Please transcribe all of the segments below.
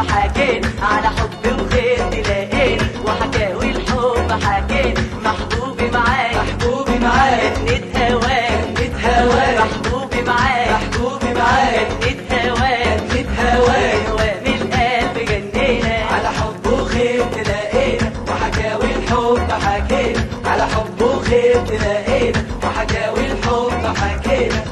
حكينا على حب وخير تلاقينا وحكاوي الحب حكينا محبوبي معاك محبوبي معاك جنة هواك جنة هواك محبوبي معاك محبوبي معاك جنة هواك جنة هواك هوام القلب جنينا على حب وخير تلاقينا وحكاوي الحب حكينا على حب وخير تلاقينا وحكاوي الحب حكينا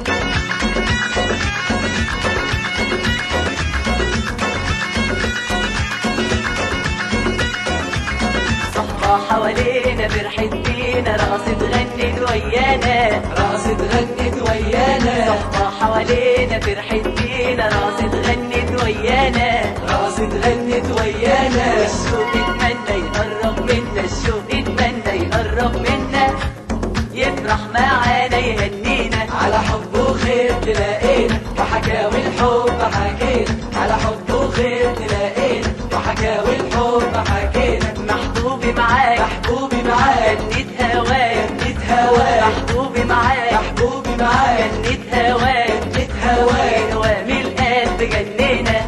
صحبة حوالينا فرحت بينا رقصت غنت ويانا رقصت غنت ويانا صحبة حوالينا فرحت بينا رقصت غنت ويانا رقصت غنت ويانا الشوق يتمنى يقرب منا الشوق يتمنى يقرب منا يفرح معانا يهنينا على حب وخير تلاقينا وحكاوي الحب حكينا على حب وخير تلاقينا وحكاوي الحب حكينا محبوبي معاك محبوبي معاك جنة هواك جنة هواك محبوبي معاك محبوبي معاك جنة هواك جنة هواك هوام القلب جنينا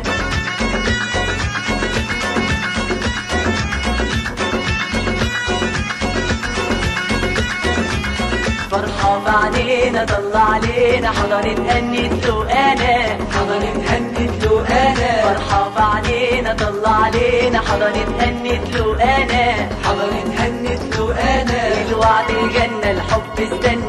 فرحة بعدينا طلع علينا حضرت هنت له انا حضرت هنت له انا فرحة بعدينا طلع علينا حضرت هنت له انا حضرت هنت له انا الوعد الجنة الحب استنى